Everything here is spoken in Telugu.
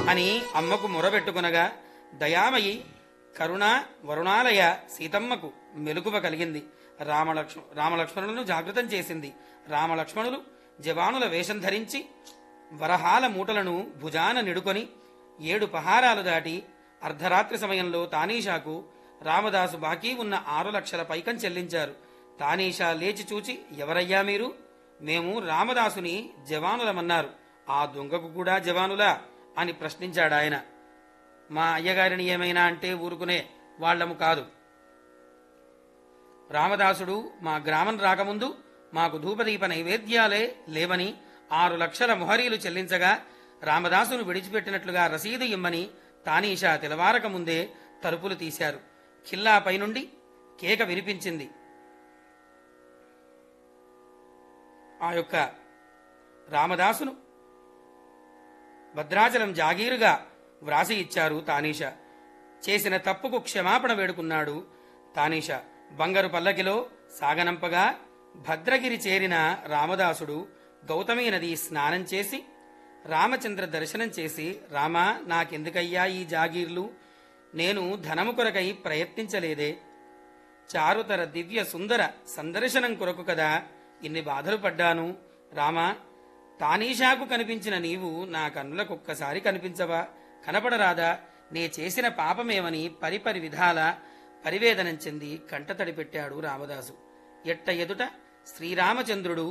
అని అమ్మకు మొరబెట్టుకునగా దయామయి కరుణ వరుణాలయ సీతమ్మకు మెలకువ కలిగింది రామలక్ష్మ రామలక్ష్మణులను జాగృతం చేసింది రామలక్ష్మణులు జవానుల వేషం ధరించి వరహాల మూటలను భుజాన నిడుకొని ఏడు పహారాలు దాటి అర్ధరాత్రి సమయంలో తానీషాకు రామదాసు బాకీ ఉన్న ఆరు లక్షల పైకం చెల్లించారు తానీషా లేచి చూచి ఎవరయ్యా మీరు మేము రామదాసుని జవానులమన్నారు ఆ దొంగకు కూడా జవానులా అని ప్రశ్నించాడాయన మా అయ్యగారిని ఏమైనా అంటే ఊరుకునే వాళ్ళము కాదు రామదాసుడు మా గ్రామం రాకముందు మాకు ధూపదీప నైవేద్యాలే లేవని ఆరు లక్షల మొహరీలు చెల్లించగా రామదాసును విడిచిపెట్టినట్లుగా రసీదు ఇమ్మని తానీషా తెలవారక ముందే తలుపులు తీశారు ఖిల్లాపై నుండి కేక వినిపించింది ఆ యొక్క రామదాసును భద్రాచలం జాగీరుగా వ్రాసి ఇచ్చారు తానీష చేసిన తప్పుకు క్షమాపణ వేడుకున్నాడు తానీష బంగారు పల్లకిలో సాగనంపగా భద్రగిరి చేరిన రామదాసుడు గౌతమి నది స్నానం చేసి రామచంద్ర దర్శనం చేసి రామా నాకెందుకయ్యా ఈ జాగీర్లు నేను ధనము కొరకై ప్రయత్నించలేదే చారుతర దివ్య సుందర సందర్శనం కొరకు కదా ఇన్ని బాధలు పడ్డాను రామా తానీషాకు కనిపించిన నీవు నా కన్నులకొక్కసారి కనిపించవా కనపడరాదా నే చేసిన పాపమేమని పరిపరి విధాల పరివేదనం చెంది కంటతడి పెట్టాడు రామదాసు ఎట్ట ఎదుట శ్రీరామచంద్రుడు